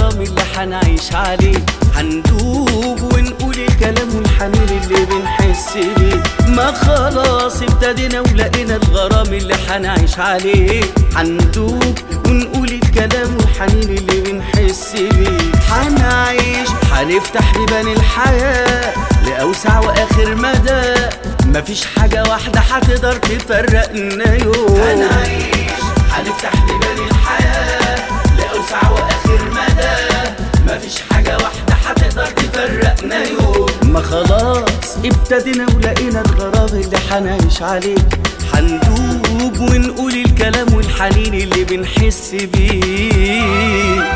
الغرام اللي حنعيش عليه هندوب ونقول الكلام والحنين اللي بنحس بيه ما خلاص ابتدينا ولقينا الغرام اللي حنعيش عليه هندوب ونقول الكلام والحنين اللي بنحس بيه حنعيش هنفتح بيبان الحياة لأوسع وآخر مدى مفيش حاجة واحدة هتقدر تفرقنا يوم هنعيش هنفتح بيبان الحياة لأوسع وآخر مدى مفيش حاجة واحدة هتقدر تفرقنا يوم ما خلاص ابتدينا ولقينا الغرام اللي حنعيش عليه هندوب ونقول الكلام والحنين اللي بنحس بيه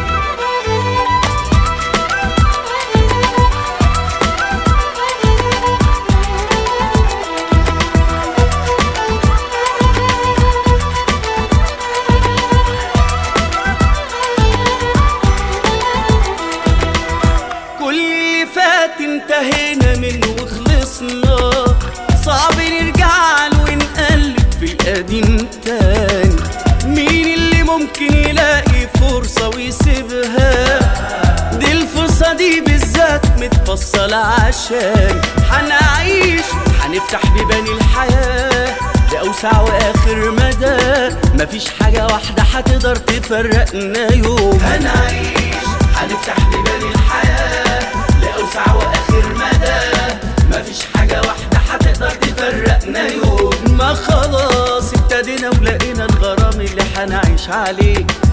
كل اللي فات انتهينا منه وخلصنا صعب نرجع له ونقلب في القديم تاني مين اللي ممكن يلاقي فرصة ويسيبها دي الفرصة دي بالذات متفصلة عشان هنعيش هنفتح بيبان الحياة لأوسع وآخر مدى مفيش حاجة واحدة هتقدر تفرقنا يوم هنعيش هنفتح بيبان الحياة لأوسع وآخر مدى مفيش حاجة واحدة هتقدر تفرقنا يوم ما خلاص ابتدينا ولقينا الغرام اللي هنعيش عليه